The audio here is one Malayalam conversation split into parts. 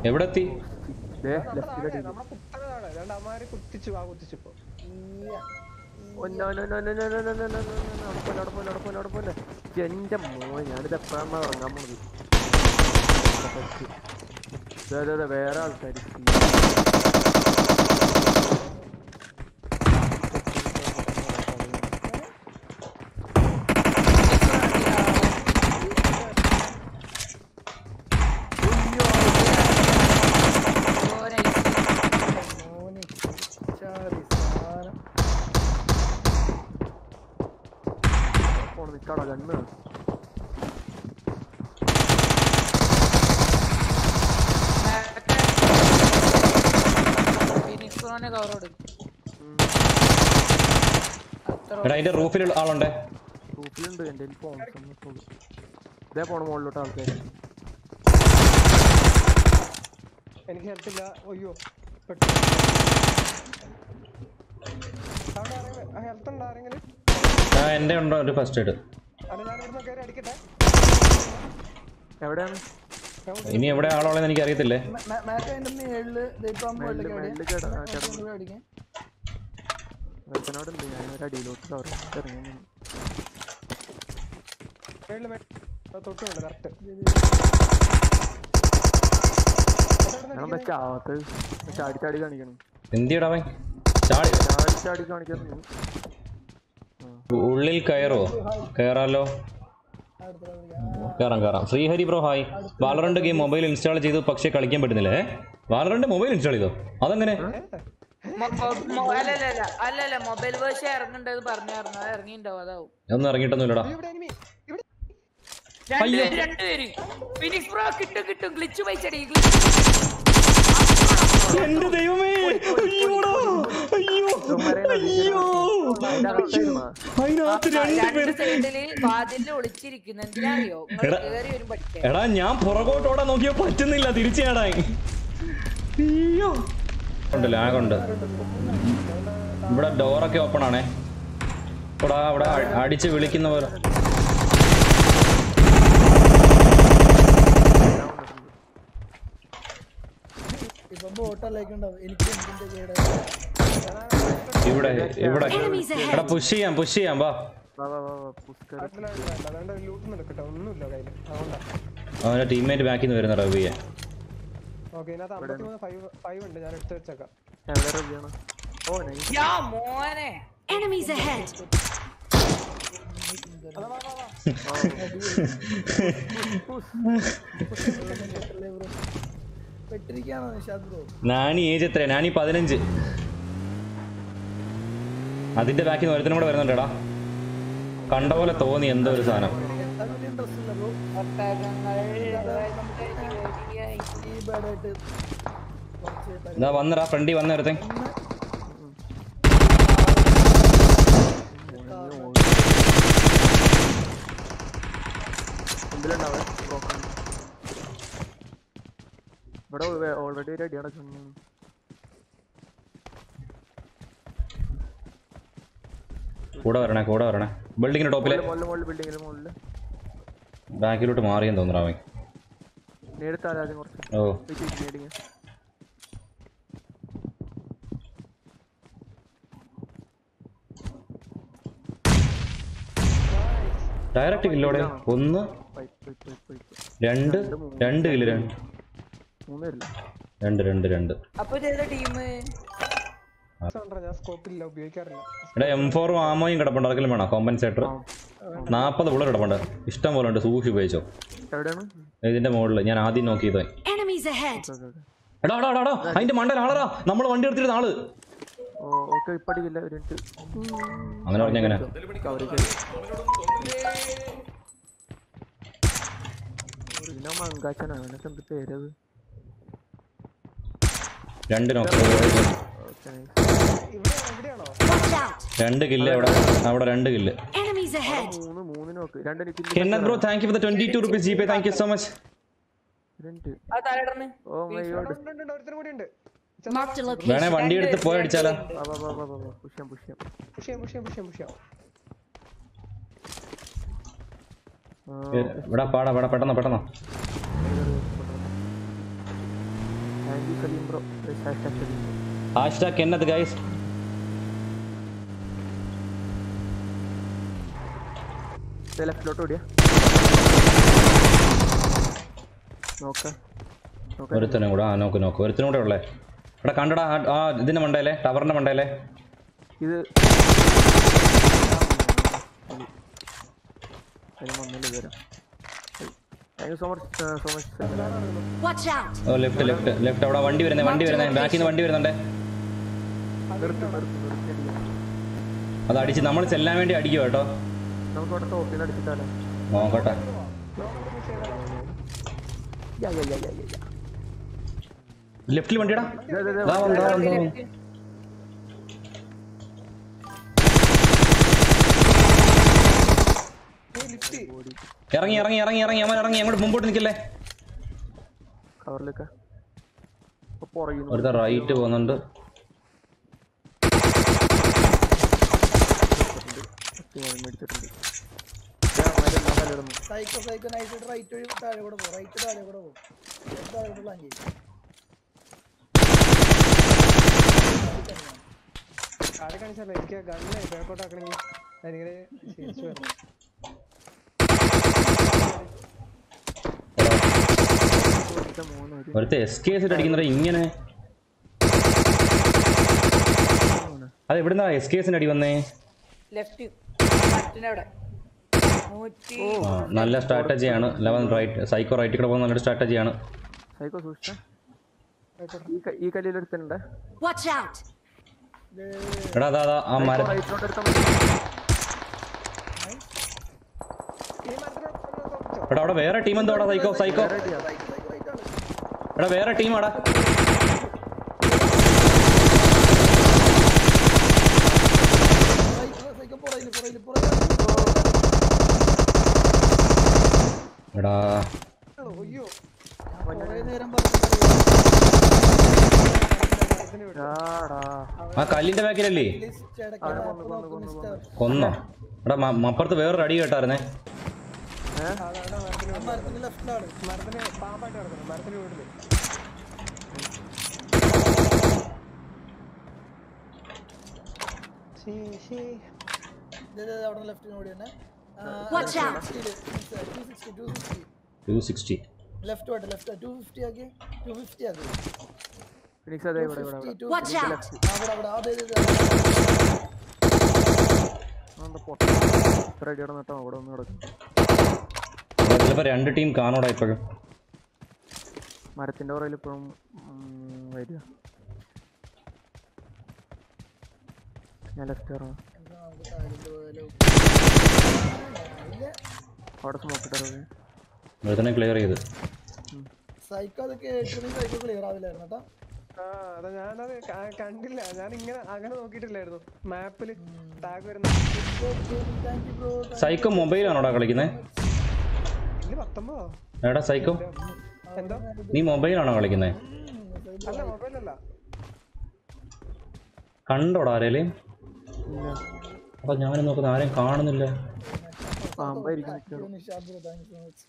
എവിടെ എത്തി ദേ ലെഫ്റ്റിൽ നമ്മളെ കുത്തനതാണ് രണ്ട് അമ്മാര് കുത്തിച്ചു ആ കുത്തിച്ചു ഇപ്പൊ എന്റെ മോൻ ഞാനിത് എപ്പോഴാണ് ഇറങ്ങാൻ പോണത് ദേ, ദേ, ദേ, വേറെ ആൾക്കാർ പോണ നിക്കാടാ കണ്ണ് ഫിനിക്സോനെ കവർ കൊടുക്കും അത്ര എടാ അതിന്റെ റൂഫിലുള്ള ആളുണ്ടേ ഗ്രൂപ്പിലുണ്ട് എന്റെ ഫോൺ ഇതേ പോണ മുകളിലോട്ട് ആൾക്കാർ എനിക്ക് ഹെൽത്ത് ഇല്ല അയ്യോ ഹെൽത്ത് ഉണ്ടോ ആരെങ്കിലും ആ എന്റെ ഉണ്ടോ ഒരു ഫസ്റ്റ് എയ്ഡ് അല്ല ഞാൻ ഇവിടുന്ന് കയറി അടിക്കട്ടെ എവിടെയാണ് ഇനി എവിടെ ആളുള്ളതെന്ന് എനിക്ക് അറിയത്തില്ലേ മാറ്റതിന്റെ മേളില് ദൈപ്പം മേളില് മേളില് കേടാ കേടാ അടിക്കാൻ ഒരുത്തനോട് ഉണ്ട് ഞാൻ ഒരു അടിയിലോട്ട് കവർ ഇറങ്ങി മേളില് മേ- ആ, തൊട്ടുണ്ട് കറക്റ്റ് ഞാൻ എന്താ ചാവത്ത് ചാടി ചാടി കാണിക്കണം എന്തിയടാ അവൻ ചാടി ചാടി ചാടി കാണിക്കുന്നു ഉള്ളിൽ കയറോ കയറാലോ കയറാം കയറാം Sreehari bro hi Valorant game mobile install ചെയ്തു പക്ഷേ കളിക്കാൻ പറ്റുന്നില്ലേ വാലറണ്ട് മൊബൈൽ ഇൻസ്റ്റാൾ ചെയ്തോ അതെങ്ങനെ മൊ- മൊ- അല്ലല്ല അല്ലല്ല മൊബൈൽ വേർഷൻ ഇറങ്ങണ്ടത് പറഞ്ഞായിരുന്നു അത് ഇറങ്ങിണ്ടാവും അതാവും ഒന്നും ഇറങ്ങിയിട്ടൊന്നുമില്ലടാ ഇവിടെ എനിമി ഇവിടെ രണ്ടുപേര് രണ്ടുപേര് ഫിനിക്സ് പ്രോ കിട്ടും കിട്ടും ഗ്ലിച്ച് പൈസടി ഗ്ലിച്ച് എന്റെ ദൈവമേ അയ്യോടാ അയ്യോ അയ്യോ അതിനകത്ത് രണ്ട് രണ്ട് പേര് സൈഡില് വാതിലിൽ ഒളിച്ചിരിക്കുന്നു എന്തിനാ അറിയോ നിങ്ങൾ എടാ. കേറി വരും പഠിക്കാൻ എടാ ഞാൻ പുറകോട്ടോടാൻ നോക്കിയോ പറ്റുന്നില്ല തിരിച്ചു ചാടാൻ അയ്യോ ഉണ്ട് ലാഗുണ്ട് ഇവിടെ ഡോറൊക്കെ ഓപ്പൺ ആണേ ഇവിടെ അവിടെ അ- അടിച്ച് വിളിക്കുന്ന പോലെ ഇപ്പൊ ബോട്ടല്ലേക്ക് ഉണ്ടാവും എനിക്ക് എന്തിന്റെ കേടാ ഇവിടെ ഇവിടെ എടാ പുഷ് ചെയ്യാം പുഷ് ചെയ്യാം വാ വാ വാ വാ വാ പുസ്കർ അതുകൊണ്ട് ലൂട്ട് എടുക്കട്ടെ ഒന്നുമില്ല കയ്യില് അതുകൊണ്ടാ അവന്റെ ടീംമേറ്റ് ബാക്കിൽ നിന്ന് വരുന്ന റവി ചെയ്യാൻ ഓക്കെ ഇതിനകത്ത് അമ്പത്തിമൂന്ന് ഫൈവ് ഫൈവ് ഉണ്ട് ഞാൻ എടുത്ത് വെച്ചേക്കാം എവിടെ റബ്ബിയാണ് ഓ നൈസ് യാ മോനെ Enemies ahead! പെട്ടിരിക്കാണോ നിഷാദ് ബ്രോ നാനി ഏജ് എത്രയാ നാനി പതിനഞ്ച് അതിന്റെ ബാക്കിൽ നിന്ന് ഒരുത്തനും കൂടെ വരുന്നുണ്ടടാ കണ്ട പോലെ തോന്നി എന്തോ ഒരു സാധനം അത് വലിയ ഇൻട്രസ്റ്റ് ഇല്ല ബ്രോ ഒട്ടകങ്ങൾ ഈ ബേഡായിട്ട് കുറച്ച് ഇതാ വന്നടാ ഫ്രണ്ടി വന്ന ഒരുത്തൻ മുമ്പിലുണ്ടാവേ ബ്രോക്കൺ ഇവിടെ ഓൾറെഡി ഒരു അടി നടക്കുന്നു കൂടെ വരണേ കൂടെ വരണേ ബിൽഡിങ്ങിന്റെ ടോപ്പിലെ മുകളിൽ മുകളിൽ ബിൽഡിങ്ങിൽ മുകളിൽ ബാക്കിലോട്ട് മാറിയെന്ന് തോന്നുന്നു അവൻ നേരിട്ടാൽ ആദ്യം കുറച്ച് ഓ നേടിങ്ങ ഡയറക്റ്റ് കില്ലോടെ ഒന്ന് പൈപ്പ് പൈപ്പ് പൈപ്പ് പൈപ്പ് രണ്ട് രണ്ട് കില്ല് രണ്ട് മൂന്ന് പേരില്ല രണ്ട് രണ്ട് രണ്ട് അപ്പൊ ചെയ്ത ടീം ഉണ്ടോ ഞാൻ സ്കോപ്പില്ല ഉപയോഗിക്കാറില്ല എടാ എം ഫോറും ആമോയും കിടപ്പുണ്ട് അതൊക്കെ വേണം കോമ്പൻസേറ്റർ നാൽപ്പത് ബുള്ളറ്റ് കിടപ്പുണ്ട് ഇഷ്ടം പോലെ ഉണ്ട് സൂക്ഷി ഉപയോഗിച്ചോ എവിടെയാണ് ഇതിന്റെ മുകളിൽ ഞാൻ ആദ്യം നോക്കിയത് Enemies ahead! എടാ എടാ എടാ, എടാ അതിന്റെ മണ്ടൽ ആളറാ നമ്മൾ വണ്ടി എടുത്തിരുന്ന ആള് ഓ ഓക്കെ ഇപ്പൊ അടിക്കില്ല ഒരു മിനിറ്റ് അങ്ങനെ പറഞ്ഞ എങ്ങനെ ഒറിജിനൽ മങ്കാച്ചനാണ് എനിക്ക് എന്ത് പേരത് രണ്ട് നോക്കി ഓക്കെ ഇവിടെ എവിടെയാണോ Watch out! രണ്ട് കില്ല് അവിടെ അവിടെ രണ്ട് കില്ല് Enemies ahead! മൂന്ന് മൂന്ന് നോക്ക് രണ്ട് എനിക്ക് Kenneth bro thank you for the twenty two rupees G pay thank you so much രണ്ട് ആ തലയിടന്ന് ഓ മൈ ഗോഡ് ഉണ്ട് ഉണ്ട്, ഉണ്ട് ഒരുത്തരും കൂടി ഉണ്ട് Marked a വേണേ location. വണ്ടി എടുത്ത് പോയി അടിച്ചാലോ വാ വാ വാ വാ വാ വാ പുഷ്യം പുഷ്യം പുഷ്യം പുഷ്യം പുഷ്യം പുഷ്യം ആ, ഇവിടെ പാടാ പാടാ പെട്ടെന്ന് പെട്ടെന്ന് thank you Saleem bro Saleem bro hashtag Kenneth guys ലെഫ്റ്റിലോട്ട് ഓടിയാ നോക്ക നോക്ക ഒരുത്തനും കൂടെ ആ നോക്ക് നോക്ക് ഒരുത്തനും കൂടെ ഉള്ളേ എടാ കണ്ടടാ ആ- ആ ഇതിന്റെ മണ്ടയിലെ ടവറിന്റെ മണ്ടയിലെ ഇത് അതിന് വന്നില്ല ഇതുവരെ thank you so much so much Watch out! ഓ ലെഫ്റ്റ് ലെഫ്റ്റ് ലെഫ്റ്റ് അവിടെ വണ്ടി വരുന്നേ വണ്ടി വരുന്നേ ബാക്കിൽ നിന്ന് വണ്ടി വരുന്നുണ്ടേ നിർത്തി നിർത്തി നിർത്തി അടിക്കാം അത് അടിച്ച് നമ്മൾ ചെല്ലാൻ വേണ്ടി അടിക്കുക കേട്ടോ നമുക്ക് അവിടെ ടോപ്പിൽ അടിച്ചിട്ടാലോ നോക്കട്ടെ യാ യാ യാ യാ യാ ലെഫ്റ്റിൽ വണ്ടിടാ ദേ, ദേ, ദേ, ദാ വന്നു, ദാ വന്നു, ദാ വന്നു. ഇറങ്ങി ഇറങ്ങി ഇറങ്ങി ഇറങ്ങി അവൻ ഇറങ്ങി അങ്ങോട്ട് മുമ്പോട്ട് നിൽക്കല്ലേ കവറിലേക്ക് ഇപ്പൊ പുറയുന്നു ഒരുത്ത റൈറ്റ് പോകുന്നുണ്ട് ഞാൻ മേടിച്ചിട്ടുണ്ട് ഞാൻ മറ്റേ നല്ല ഇടുന്നു സൈക്കോ സൈക്കോ നൈറ്റ് റൈറ്റ് വഴി താഴെ കൂടെ പോകും റൈറ്റ് താഴെ കൂടെ പോകും താഴെ കൂടെ പ്ലാൻ ചെയ്യും കാടി കാണിച്ചല്ലോ എനിക്ക് ഗണ്ണ് ബാക്കോട്ട് ആക്കണമെങ്കിൽ ഞാനിങ്ങനെ തിരിച്ചു വരണം മൂന്ന് ഒരു ഒരുത്ത എസ് കെ എസ് അടിക്കുന്നത് ഇങ്ങനെ അത് എവിടുന്നാ എസ് കെ എസിന്റെ അടി വന്നേ ലെഫ്റ്റ് മറ്റിന്റെ അവിടെ നൂറ്റി ആ, നല്ല സ്ട്രാറ്റജിയാണ് ലെവൻ റൈറ്റ് സൈക്കോ റൈറ്റ് കൂടെ പോകുന്ന നല്ലൊരു സ്ട്രാറ്റജിയാണ് സൈക്കോ സൂക്ഷിച്ച ഈ ക- ഈ കല്ലിൽ ഒരുത്തനുണ്ട് Watch out! എടാ അതാ അതാ ആ മര റൈറ്റിലോട്ട് എടുക്കാൻ പറ്റും ഈ മരത്തിനോട് തോപ്പിച്ചോ എടാ അവിടെ വേറെ ടീം എന്തോ അവിടെ സൈക്കോ സൈക്കോ എടാ വേറെ ടീമാടാ സൈക്കോ സൈക്കോ പുറയില് പുറയില് പുറയില് എടാ അയ്യോ കുറേ നേരം പറഞ്ഞു ആടാ ആ കല്ലിന്റെ ബാക്കിലല്ലേ ചേടക്കാ മിസ്റ്റർ കൊന്നോ എടാ മ- മപ്പുറത്ത് വേറൊരു അടി കേട്ടായിരുന്നേ മരത്തിന്റെ ലെഫ്റ്റിലാണ് മരത്തിന് പാമ്പായിട്ട് കിടക്കുന്നു മരത്തിന് വീട്ടില് ശീ, ശീ. അവിടെ ലെഫ്റ്റിന് ഓടി തന്നെ Watch out! Two sixty left പോട്ടെ ലെഫ്റ്റ് ടു ഫിഫ്റ്റി ആക്കി ടു ഫിഫ്റ്റി ആക്കി ഫിനിക്സ് അതെ ഇവിടെ ഇവിടെ ഇവിടെ ടു Watch out! അവിടെ അവിടെ അതെ അതെ, അതെ എന്താ പൊട്ട ഇത്ര അടി നടന്നിട്ടോ അവിടെ ഒന്ന് കിടക്കും ചിലപ്പോ രണ്ട് ടീം കാണൂടാ ഇപ്പോഴും മരത്തിന്റെ പുറയിൽ ഇപ്പോഴും വരിക ഞാൻ ലെഫ്റ്റ് ഇറങ്ങാം നമുക്ക് താഴോട്ട് പോയാലോ ഇല്ല അവിടെ സ്മോക്ക് ഇട്ടത് ഒരുത്തനെ ക്ലിയർ ചെയ്ത് സൈക്കോ അത് കേട്ടിട്ട് സൈക്കോ ക്ലിയർ ആവില്ലായിരുന്നു കേട്ടോ ആ അതാ ഞാനത് ക- കണ്ടില്ല ഞാൻ ഇങ്ങനെ അങ്ങനെ നോക്കിയിട്ടില്ലായിരുന്നു മാപ്പില് ടാഗ് വരുന്ന താങ്ക് യു ബ്രോ സൈക്കോ മൊബൈലാണോടാ കളിക്കുന്നത് ഇല്ല പത്തൊമ്പതോ എടാ സൈക്കോ എന്തോ നീ മൊബൈലാണോ കളിക്കുന്നത് അല്ല മൊബൈലല്ല കണ്ടോടാ ആരേലും ഇല്ല അപ്പൊ ഞാൻ നോക്കുന്ന ആരെയും കാണുന്നില്ല പാമ്പായിരിക്കും മിക്കവാറും. Nishad bro thank you so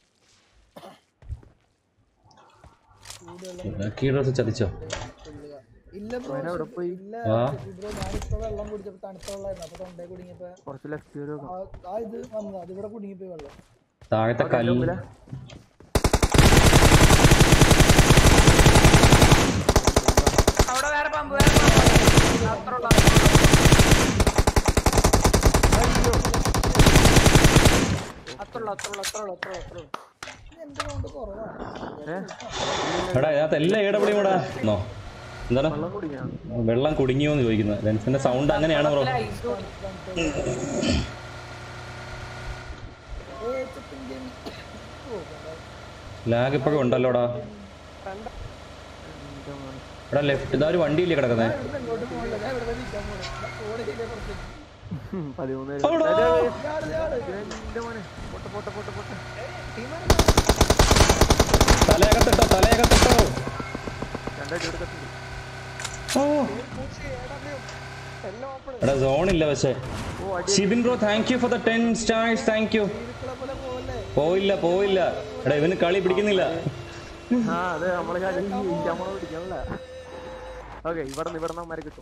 much lucky dress ചതിച്ചോ ഇല്ല ബ്രോ അവൻ അവിടെ പോയി ഇല്ല ആ ബ്രോ ഞാനിപ്പോ വെള്ളം കുടിച്ചപ്പോ തണുത്ത വെള്ളമായിരുന്നു അപ്പൊ തൊണ്ടേ കുടുങ്ങിയപ്പോ കുറച്ച് ലെഫ്റ്റ് വരെ ആ- ആ ഇത് വന്നത് അതിവിടെ കുടുങ്ങിപ്പോയി വെള്ളം താഴത്തെ കല്ല് അവിടെ വേറെ പമ്പ് വേറെ പമ്പ് അത്ര ഉള്ള അത്രയുള്ളൂ അത്രയുള്ളൂ അത്രയുള്ളൂ അത്രയുള്ളൂ അത്രയുള്ളൂ എന്റെ കൊണ്ട് കുറവാണ് എടാ ഇതിനകത്ത് എല്ലാ ഇടപെടിയും കൂടാ നോ എന്താണ് വെള്ളം കുടിക്കണം വെള്ളം കുടുങ്ങിയോ എന്ന് ചോദിക്കുന്നത് ലെൻസിന്റെ സൗണ്ട് അങ്ങനെയാണ് ബ്രോ ഐസ് ഏ ചിപ്പിൻ ഗെയിം ലാഗ് ഇപ്പോഴും ഉണ്ടല്ലോടാ എടാ ലെഫ്റ്റ് ഇതാ ഒരു വണ്ടിയില്ലേ കിടക്കുന്നത് ഇങ്ങോട്ട് പോകില്ല ഞാൻ ഇവിടെ നിൽക്കാൻ പോണേ ഓടിക്കില്ലേ പുറത്തേക്ക് പതിമൂന്ന് പേര്. അവിടെ. ദേ, ദേ, ഇയാള് ഇയാള് ദേ, എന്റെ മോനെ പൊട്ട പൊട്ട പൊട്ട പൊട്ട തലയകത്തിട്ടോ തലയകത്തിട്ടോ രണ്ടായിട്ട് എടുത്തിട്ടുണ്ട് ഓ എല്ലാം ഓപ്പൺ എടാ സോണില്ല പക്ഷേ ഓ അടി Shibin bro thank you for the ten stars thank you ഇരിക്കളെ പോലെ പോവല്ലേ പോയില്ല പോയില്ല എടാ ഇവന് കളി പിടിക്കുന്നില്ല ആ അതെ നമ്മളെ കളി ജയിക്കാൻ പോണ പിടിക്കാനല്ല ഓക്കെ ഇവിടെ നിന്ന് ഇവിടെ നമ്മരെ കിട്ടും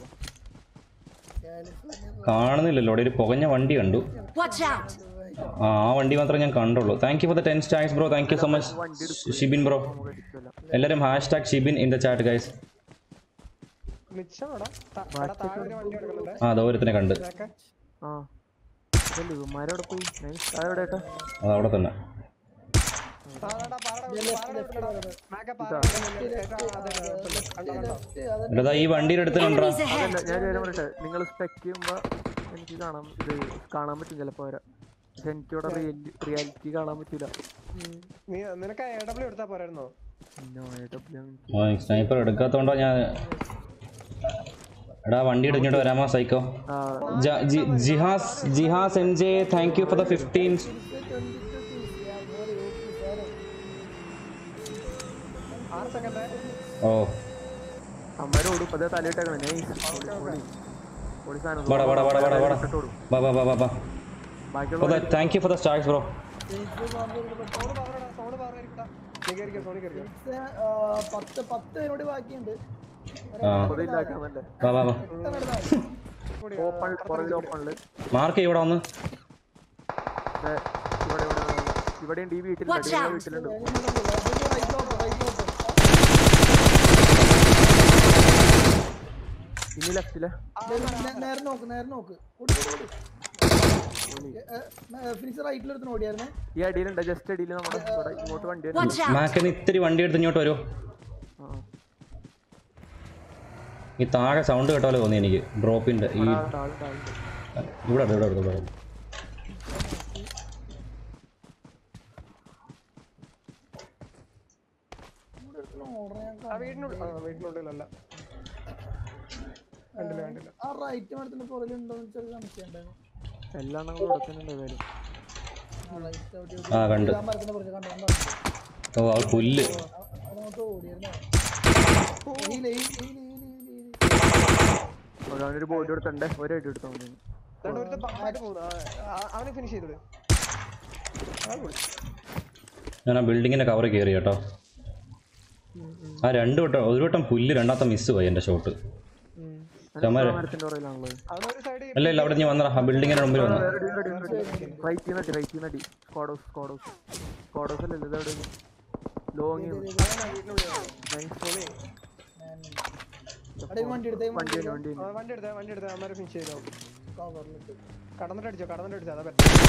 കാണുന്നില്ലല്ലോ അവിടെ ഒരു പുകഞ്ഞ വണ്ടി കണ്ടു Watch out! ആ ആ വണ്ടി മാത്രമേ ഞാൻ കണ്ടുള്ളൂ thank you for the ten stars bro thank you so much Shibin bro എല്ലാവരും hashtag Shibin in the chat guys മിച്ചം അവിടെ ത- അവിടെ താഴെ ഒരു വണ്ടി കിടക്കുന്നുണ്ട് ആ ദൂരത്തിനെ കണ്ട് ഇതൊക്കെ ആ ഇതല്ലേ ഇവന്മാരവിടെ പോയി നൈസ് അതെവിടെ ഏട്ടാ അത് അവിടെ തന്നെ പാറടാ, പാറടാ, പാറടാ വിട്ടടാ. മാക്ക പാറ വിട്ടടാ. ഏറ്റവും അതെ, അതെ, കണ്ടോ, കണ്ടോ. എടാ ഈ വണ്ടിയുടെ അടുത്ത് കണ്ടോ Enemies ahead! അതല്ല ഞാൻ കാര്യം പറയട്ടെ നിങ്ങൾ സ്പെക്ക് ചെയ്യുമ്പോ എനിക്ക് കാണാൻ ഇത് കാണാൻ പറ്റും ചിലപ്പോ വരാം പക്ഷെ എനിക്കിവിടെ റിയാലിറ്റി കാണാൻ പറ്റൂല നീ നിനക്ക് എ ഡബ്ല്യു എടുത്താ പോരായിരുന്നോ പിന്നെ ആ സ്നൈപ്പർ എടുക്കാത്തോണ്ടോ ഞാൻ എടാ വണ്ടി ഇടിഞ്ഞിട്ട് വരാമോ സൈക്കോ ആ ജ- ജി- Jihas Jihas N J thank you for the fifteen ആറ് സെക്കൻഡ് ഓ അമ്മയുടെ ഓടും അതേ തലയിട്ടേക്കണം നൈസ് പൊളി സാധനം വാടാ വാടാ വാടാ വാടാ വാടാ ഇട്ടോടും. വാ വാ വാ വാ വാ ബാക്കിയുള്ള thank you for the stars bro zone പാറടാ സോണ് പാറായിരിക്കടാ നീ കയറിക്കോ സോണി കയറിക്കോ പത്ത് പത്ത് പേരോട് ബാക്കിയുണ്ട് ആ പൊതിയില്ലാക്കാന്നല്ലേ വാ വാ വാ കൂടി ഓപ്പൺ പുറകിൽ ഓപ്പണില് മാർക്ക് ഇവിടെ വന്ന് ദേ, ഇവിടെ ഇവിടെ ഇവിടെയും ഈ വീട്ടിലുണ്ട് Watch ഈ out. വീട്ടിലുണ്ട് റൈറ്റ് ഓപ്പൺ റൈറ്റ് ഓപ്പൺ ഇനി ലെഫ്റ്റിലെ നേരെ നോക്ക് നേരെ നോക്ക് ഓടി ഓടി ഫിനിക്സ് റൈറ്റിലെടുത്ത് ഓടിയായിരുന്നേ ഈ അടിയിലുണ്ട് ജസ്റ്റ് അടിയിൽ നമ്മുടെ ഇവിടെ ഇങ്ങോട്ട് വണ്ടി വരുന്നുണ്ട്. Watch out! മാക്കിന് ഇത്തിരി വണ്ടി എടുത്ത് ഇങ്ങോട്ട് വരൂ ആ, ഈ താഴെ സൗണ്ട് കേട്ടാലോ തോന്നി എനിക്ക് ഡ്രോപ്പിന്റെ ഈ ആ, ആളുണ്ട്, ആളുണ്ട്. ഇവിടെ അടുത്ത്, ഇവിടെ അടുത്ത്, ഇവിടെ അടുത്ത്. ആ വീടിനുള്ളിൽ ആ വീടിനുള്ളിലല്ല കണ്ടില്ല കണ്ടില്ല ആ റൈറ്റ് മരത്തിന്റെ പുറകിലുണ്ടോ എന്ന് ചെറിയ സംശയം ഉണ്ടായിരുന്നു എല്ലാം നമ്മൾ കൊടുക്കുന്നുണ്ട് ഏതായാലും ആ റൈറ്റ് ഔട്ട് ആ കണ്ട് ആ മരത്തിന്റെ പുറകിൽ കണ്ടോ കണ്ടോ ഓ ആ പുല്ല് അതങ്ങോട്ട് ഓടിയായിരുന്നേ heal, heal, heal, heal, heal, heal. അവനൊരു ബോർഡ് എടുത്തണ്ടേ ഒരു അടി എടുത്താൽ മതി രണ്ട് ഒരുത്തൻ പമ്പായിട്ട് പോകുന്നു ആ, ആ, അവനെ ഫിനിഷ് ചെയ്തത് ഞാൻ ആ ബിൽഡിങ്ങിന്റെ കവർ കയറി കേട്ടോ ആ രണ്ട് വട്ടം ഒരു വട്ടം പുല്ല് രണ്ടാമത്തെ മിസ് പോയി എന്റെ ഷോട്ട് ചമര മരത്തിന്റെ പുറകിലാണുള്ളത് അവനൊരു സൈഡ് അല്ല ഇല്ല അവിടെ ഞാൻ വന്നടാ ആ ബിൽഡിങ്ങിന്റെ മുമ്പിൽ വന്നു റൈറ്റ് നടി റൈറ്റ് നടി സ്ക്വാഡോസ് സ്ക്വാഡോസ് സ്ക്വാഡോസ് അല്ലല്ലോ ഇതെവിടെ ലോങ് അവിടെ ഈ വണ്ടി എടുത്തേ വണ്ടി തന്നെ വണ്ടി തന്നെ വണ്ടി എടുത്തേ വണ്ടി എടുത്തേ അമ്മരെ ഫിനിഷ് ചെയ്തോ കവറിലിട്ട് കടന്നിട്ട് അടിച്ചോ കടന്നിട്ട് അടിച്ചോ അതാ better.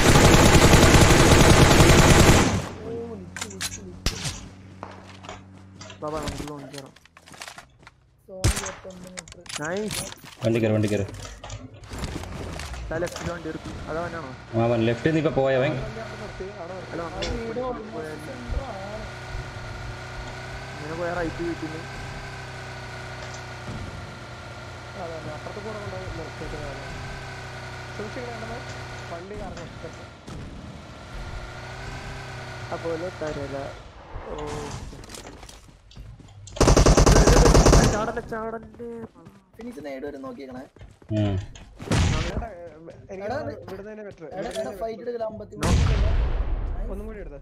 ബാബാ നമുക്ക് ലോങ് കയറാം സോണി ഇരുപത്തൊന്ന് മീറ്റർ നൈസ് വണ്ടി കയറി വണ്ടി കയറി ലെഫ്റ്റിൽ വണ്ടി എടുക്കും അതാ അവനാണോ അവൻ ലെഫ്റ്റിൽ നിന്ന് ഇപ്പൊ പോയവൻ അല്ല ഇങ്ങനെ പോയാൽ റൈറ്റ് വീട്ടിൽ നിന്ന് അതെ അതെ അപ്പുറത്ത് കൂടെ കൊണ്ടുപോയി നിർത്തിയേക്കുന്നതാണ് സൂക്ഷിക്കണേ വണ്ടി കറങ്ങും അതുപോലെ തരല ഓ ചാടല്ലേ ചാടല്ലേ ഫിനിക്സ് നേട് വരെ നോക്കിയേക്കണേ ഉം. ചേട്ടാ, എനിക്ക് വിടുന്നതിനെ ബെറ്റർ എടാ എടാ ഫൈറ്റ് എടുക്കില്ല അമ്പത്തി മൂന്ന് ഒന്നും കൂടി എടുത്ത്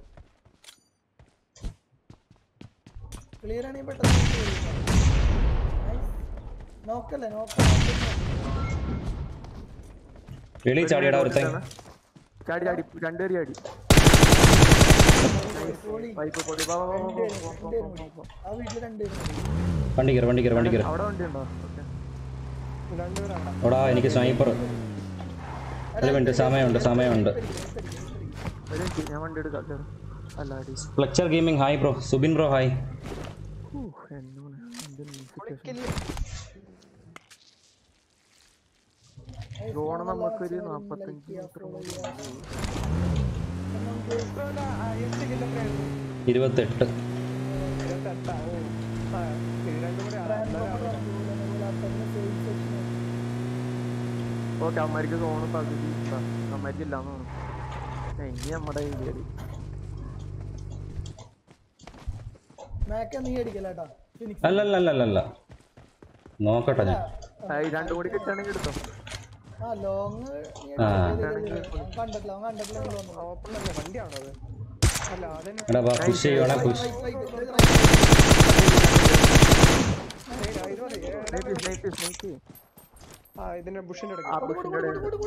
ക്ലിയർ ആണെങ്കിൽ പെട്ടെന്ന് നോക്കല്ലേ നോക്ക വെളി ചാടിയടാ ഒരുത്തൻ ചാടി ചാടി രണ്ടുപേരും ചാടി പൈപ്പ് പൊടി വാ, വാ, വാ, വാ, വാ, വാ, വാ, വാ, വാ. ആ വീട്ടിൽ രണ്ടുപേരും വണ്ടി കയറി വണ്ടി കയറി വണ്ടി കയറി അവിടെ വണ്ടി ഉണ്ടോ ഓക്കെ രണ്ടുപേരാണ് എടാ എനിക്ക് സ്നൈപ്പർ ഒരു മിനിറ്റ് സമയമുണ്ട് സമയമുണ്ട് ഒരു മിനിറ്റ് ഞാൻ വണ്ടി എടുക്കാം കേറ്. അല്ല അടി ഫ്ലെക്ചർ gaming hi bro Subin bro hi എന്നോട് ഡ്രോണ് നമുക്കൊരു നാപ്പത്തഞ്ച് മീറ്റർ എട്ട് കിലോ എത്രയായിരുന്നു ഇരുപത്തെട്ട് ഇരുപത്തെട്ടാ ഓ ആ ഇത് രണ്ടും കൂടി ആണ് എന്നാലും ഓക്കെ അമ്മമാർക്ക് സോണ് പകുതി അമ്മമാർക്ക് ഇല്ലാന്ന് തോന്നുന്നു ഇനി നമ്മുടെ കയ്യില് മാക്ക നീ അടിക്കല്ലേട്ടാ ഫിനിക്സ് അല്ല അല്ല അല്ല അല്ല അല്ല നോക്കട്ടെ ഞാൻ ആ, ഈ രണ്ടും കൂടി കിട്ടുകയാണെങ്കിൽ എടുത്തോ ആ ലോങ് ആ. കണ്ടിട്ടില്ല അവൻ കണ്ടിട്ടില്ല എന്ന് തോന്നുന്നു ഓപ്പൺ അല്ലേ വണ്ടിയാണോ അത് അല്ല അതന്നെ എടാ വാ പുഷ് ചെയ്യുവാണെ പുഷ് സ്നൈപ്പ് സ്നൈപ്പ് സ്നൈപ്പ് ആ ഇതിന്റെ ബുഷിന്റെ ആ ഇടയ്ക്ക് ബുഷിന്റെ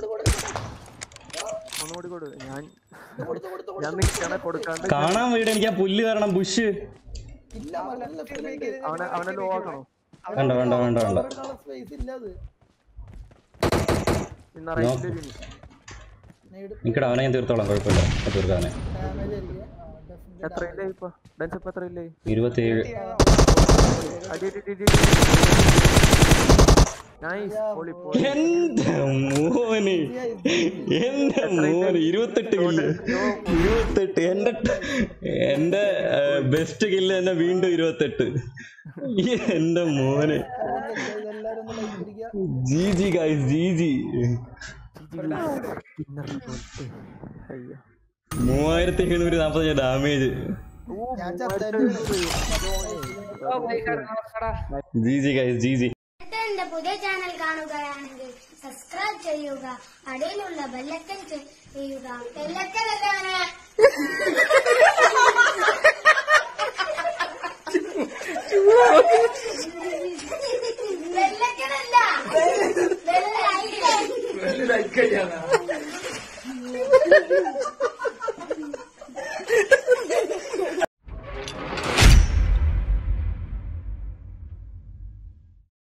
ഒന്നുകൂടി കൊടു ഞാൻ ഞാൻ നിൽക്കണ കൊടുക്കാണ്ട് കാണാൻ വീട് എനിക്ക് ആ പുല്ല് കാരണം ബുഷ് ഇല്ല മലയുടെ ലെഫ്റ്റിലുണ്ട് അവനെ അവനെ ലോ ആക്കണോ വേണ്ട വേണ്ട വേണ്ട വേണ്ട സ്പേസ് ഇല്ല അത് പിന്നെ റൈറ്റിൽ ഒരു നേട് എനിക്കടാ അവനെ ഞാൻ തീർത്തോളാം കുഴപ്പമില്ല ഞാൻ തീർക്കാനെ ഡാമേജ് ആയിരിക്കും ആ, definitely എത്ര ഇല്ലേ ഇപ്പൊ ഡെൻസ് ഇപ്പൊ എത്ര ഇല്ലേ ഇരുപത്തിയേഴ് അടി അടി അടി നൈസ് പൊളി എന്റെ മോനെ എന്റെ മോനെ ഇരുപത്തെട്ട് കില്ല് ഇരുപത്തെട്ട് എന്റെ എന്റെ ബെസ്റ്റ് കില്ല് തന്നെ വീണ്ടും ഇരുപത്തെട്ട് എന്റെ മോനെ ഇതെല്ലാരും ഒന്ന് ലൈക്ക് പിടിക്കുക G G guys G G അയ്യോ മൂവായിരത്തി എഴുന്നൂറ്റി നാപ്പത്തഞ്ച് ഡാമേജ് ഞാൻ ചത്തായിട്ട് ഓ പോയി കിടന്നോക്കടാ G G guys G G എന്നിട്ട് എന്റെ പുതിയ ചാനൽ കാണുകയാണെങ്കിൽ സബ്സ്ക്രൈബ് ചെയ്യുക അടിയിലുള്ള ബെല്ലക്കൻ ചെയ്യുക ബെല്ലക്കൻ എന്താണ് ബെല്ലക്കനല്ല ബെല്ലൈക്കൻ